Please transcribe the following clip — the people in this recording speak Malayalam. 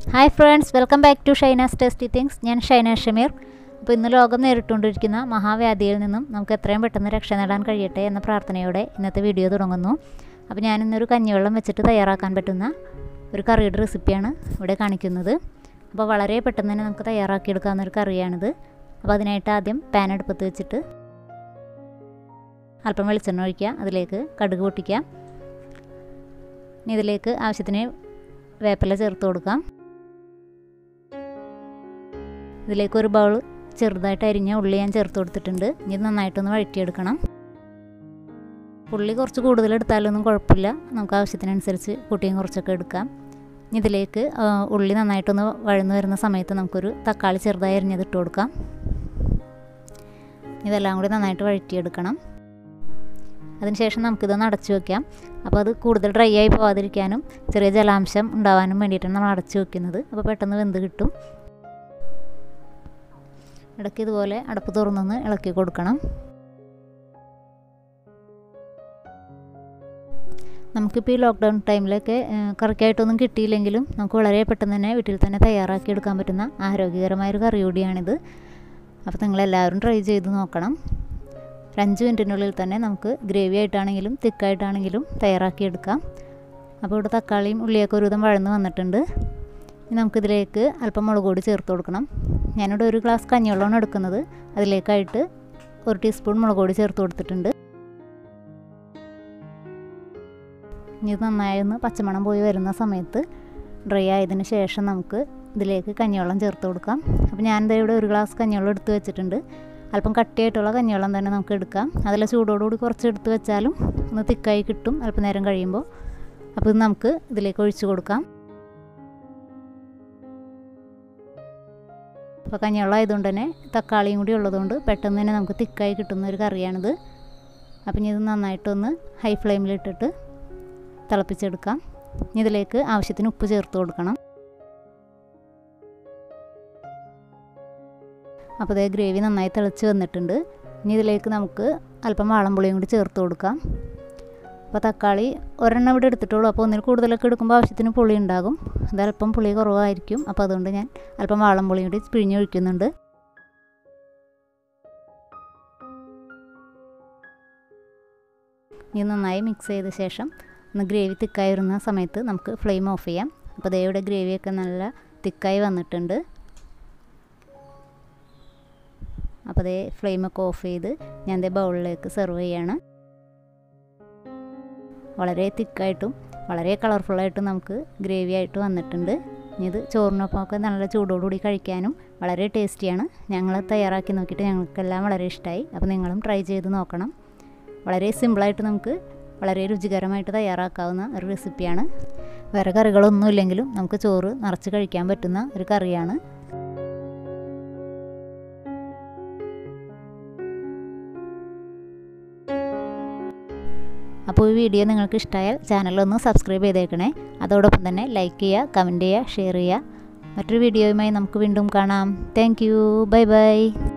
hi friends welcome back to Shaina's tasty things ഞാൻ ഷൈന ഷമീർ അപ്പോൾ ഇന്ന് ലോകം നേരിട്ടുകൊണ്ടിരിക്കുന്ന മഹാവ്യാധിയിൽ നിന്നും നമുക്ക് എത്രയും പെട്ടെന്ന് രക്ഷ നേടാൻ കഴിയട്ടെ എന്ന പ്രാർത്ഥനയോടെ ഇന്നത്തെ വീഡിയോ തുടങ്ങുന്നു അപ്പോൾ ഞാനിന്നൊരു കഞ്ഞിവെള്ളം വെച്ചിട്ട് തയ്യാറാക്കാൻ പറ്റുന്ന ഒരു കറിയുടെ റെസിപ്പിയാണ് ഇവിടെ കാണിക്കുന്നത് അപ്പോൾ വളരെ പെട്ടെന്ന് തന്നെ നമുക്ക് തയ്യാറാക്കിയെടുക്കാവുന്ന ഒരു കറിയാണിത് അപ്പോൾ അതിനായിട്ട് ആദ്യം പാൻ അടുപ്പത്ത് വെച്ചിട്ട് അല്പം വെളിച്ചെണ്ണ ഒഴിക്കുക അതിലേക്ക് കടുക് പൊട്ടിക്കുക ഇനി ഇതിലേക്ക് ആവശ്യത്തിന് വേപ്പില ചേർത്ത് കൊടുക്കാം ഇതിലേക്ക് ഒരു ബൗൾ ചെറുതായിട്ട് അരിഞ്ഞ ഉള്ളി ഞാൻ ചേർത്ത് കൊടുത്തിട്ടുണ്ട് ഇനി ഇത് നന്നായിട്ടൊന്ന് വഴറ്റിയെടുക്കണം ഉള്ളി കുറച്ച് കൂടുതൽ എടുത്താലൊന്നും കുഴപ്പമില്ല നമുക്ക് ആവശ്യത്തിനനുസരിച്ച് കൂട്ടിയും കുറച്ചൊക്കെ എടുക്കാം ഇനി ഇതിലേക്ക് ഉള്ളി നന്നായിട്ടൊന്ന് വഴന്നു വരുന്ന സമയത്ത് നമുക്കൊരു തക്കാളി ചെറുതായി അരിഞ്ഞത് ഇട്ട് കൊടുക്കാം ഇതെല്ലാം കൂടി നന്നായിട്ട് വഴറ്റിയെടുക്കണം അതിനുശേഷം നമുക്കിതൊന്ന് അടച്ചു വെക്കാം അപ്പോൾ അത് കൂടുതൽ ഡ്രൈ ആയി പോകാതിരിക്കാനും ചെറിയ ജലാംശം ഉണ്ടാവാനും വേണ്ടിയിട്ടാണ് നമ്മൾ അടച്ചു വെക്കുന്നത് അപ്പോൾ പെട്ടെന്ന് വെന്ത് കിട്ടും ഇടയ്ക്ക് ഇതുപോലെ അടപ്പ് തുറന്നൊന്ന് ഇളക്കി കൊടുക്കണം നമുക്കിപ്പോൾ ഈ ലോക്ക്ഡൗൺ ടൈമിലൊക്കെ കറിക്കായിട്ടൊന്നും കിട്ടിയില്ലെങ്കിലും നമുക്ക് വളരെ പെട്ടെന്ന് തന്നെ വീട്ടിൽ തന്നെ തയ്യാറാക്കി എടുക്കാൻ പറ്റുന്ന ആരോഗ്യകരമായൊരു കറി കൂടിയാണിത് അപ്പോൾ നിങ്ങളെല്ലാവരും ട്രൈ ചെയ്ത് നോക്കണം ഒരു അഞ്ച് മിനിറ്റിനുള്ളിൽ തന്നെ നമുക്ക് ഗ്രേവി ആയിട്ടാണെങ്കിലും തിക്കായിട്ടാണെങ്കിലും തയ്യാറാക്കിയെടുക്കാം അപ്പോൾ ഇവിടെ തക്കാളിയും ഉള്ളിയൊക്കെ ഒരുവിധം വഴന്ന് വന്നിട്ടുണ്ട് ഇനി നമുക്കിതിലേക്ക് അല്പം മുളക് പൊടി ചേർത്ത് കൊടുക്കണം ഞാനിവിടെ ഒരു ഗ്ലാസ് കഞ്ഞിവെള്ളമാണ് എടുക്കുന്നത് അതിലേക്കായിട്ട് ഒരു ടീസ്പൂൺ മുളക് പൊടി ചേർത്ത് കൊടുത്തിട്ടുണ്ട് ഇനി ഇത് നന്നായി ഒന്ന് പച്ചമണം പോയി വരുന്ന സമയത്ത് ഡ്രൈ ആയതിന് ശേഷം നമുക്ക് ഇതിലേക്ക് കഞ്ഞിവെള്ളം ചേർത്ത് കൊടുക്കാം അപ്പോൾ ഞാനിത് ഇവിടെ ഒരു ഗ്ലാസ് കഞ്ഞിവെള്ളം എടുത്ത് വെച്ചിട്ടുണ്ട് അല്പം കട്ടിയായിട്ടുള്ള കഞ്ഞിവെള്ളം തന്നെ നമുക്ക് എടുക്കാം അതിൽ ചൂടോടുകൂടി കുറച്ച് എടുത്ത് വെച്ചാലും ഒന്ന് തിക്കായി കിട്ടും അല്പം നേരം കഴിയുമ്പോൾ അപ്പോൾ ഇത് നമുക്ക് ഇതിലേക്ക് ഒഴിച്ച് കൊടുക്കാം അപ്പോൾ കഞ്ഞിവെള്ളം ആയതുകൊണ്ട് തന്നെ തക്കാളിയും കൂടി ഉള്ളതുകൊണ്ട് പെട്ടെന്ന് തന്നെ നമുക്ക് തിക്കായി കിട്ടുന്ന ഒരു കറിയാണിത് അപ്പം ഇനി ഇത് നന്നായിട്ടൊന്ന് ഹൈ ഫ്ലെയിമിലിട്ടിട്ട് തിളപ്പിച്ചെടുക്കാം ഇനി ഇതിലേക്ക് ആവശ്യത്തിന് ഉപ്പ് ചേർത്ത് കൊടുക്കണം അപ്പോൾ അതേ ഗ്രേവി നന്നായി തിളച്ച് വന്നിട്ടുണ്ട് ഇനി ഇതിലേക്ക് നമുക്ക് അല്പം വാളംപുളിയും കൂടി ചേർത്ത് കൊടുക്കാം അപ്പോൾ തക്കാളി ഒരെണ്ണം ഇവിടെ എടുത്തിട്ടുള്ളൂ അപ്പോൾ ഒന്നിൽ കൂടുതലൊക്കെ എടുക്കുമ്പോൾ ആവശ്യത്തിന് പുളി ഉണ്ടാകും അത് അല്പം പുളി കുറവായിരിക്കും അപ്പോൾ അതുകൊണ്ട് ഞാൻ അല്പം വാളംപുളിയും കൂടി പിഴിഞ്ഞൊഴിക്കുന്നുണ്ട് ഇനി നന്നായി മിക്സ് ചെയ്ത ശേഷം ഒന്ന് ഗ്രേവി തിക്കായി വരുന്ന സമയത്ത് നമുക്ക് ഫ്ലെയിം ഓഫ് ചെയ്യാം അപ്പോൾ അതേ ഇവിടെ ഗ്രേവിയൊക്കെ നല്ല തിക്കായി വന്നിട്ടുണ്ട് അപ്പോൾ അതേ ഫ്ലെയിമൊക്കെ ഓഫ് ചെയ്ത് ഞാൻ അതേ ബൗളിലേക്ക് സെർവ് ചെയ്യാണ് വളരെ തിക്കായിട്ടും വളരെ കളർഫുള്ളായിട്ടും നമുക്ക് ഗ്രേവി ആയിട്ട് വന്നിട്ടുണ്ട് ഇനി ഇത് ചോറിനൊപ്പമൊക്കെ നല്ല ചൂടോടുകൂടി കഴിക്കാനും വളരെ ടേസ്റ്റിയാണ് ഞങ്ങൾ തയ്യാറാക്കി നോക്കിയിട്ട് ഞങ്ങൾക്കെല്ലാം വളരെ ഇഷ്ടമായി അപ്പോൾ നിങ്ങളും ട്രൈ ചെയ്ത് നോക്കണം വളരെ സിമ്പിളായിട്ട് നമുക്ക് വളരെ രുചികരമായിട്ട് തയ്യാറാക്കാവുന്ന ഒരു റെസിപ്പിയാണ് വേറെ കറികളൊന്നും ഇല്ലെങ്കിലും നമുക്ക് ചോറ് നിറച്ച് കഴിക്കാൻ പറ്റുന്ന ഒരു കറിയാണ് അപ്പോൾ ഈ വീഡിയോ നിങ്ങൾക്ക് ഇഷ്ടമായാൽ ചാനലൊന്ന് സബ്സ്ക്രൈബ് ചെയ്തേക്കണേ അതോടൊപ്പം തന്നെ ലൈക്ക് ചെയ്യുക കമൻറ്റ് ചെയ്യുക ഷെയർ ചെയ്യുക മറ്റൊരു വീഡിയോയുമായി നമുക്ക് വീണ്ടും കാണാം താങ്ക് ബൈ ബൈ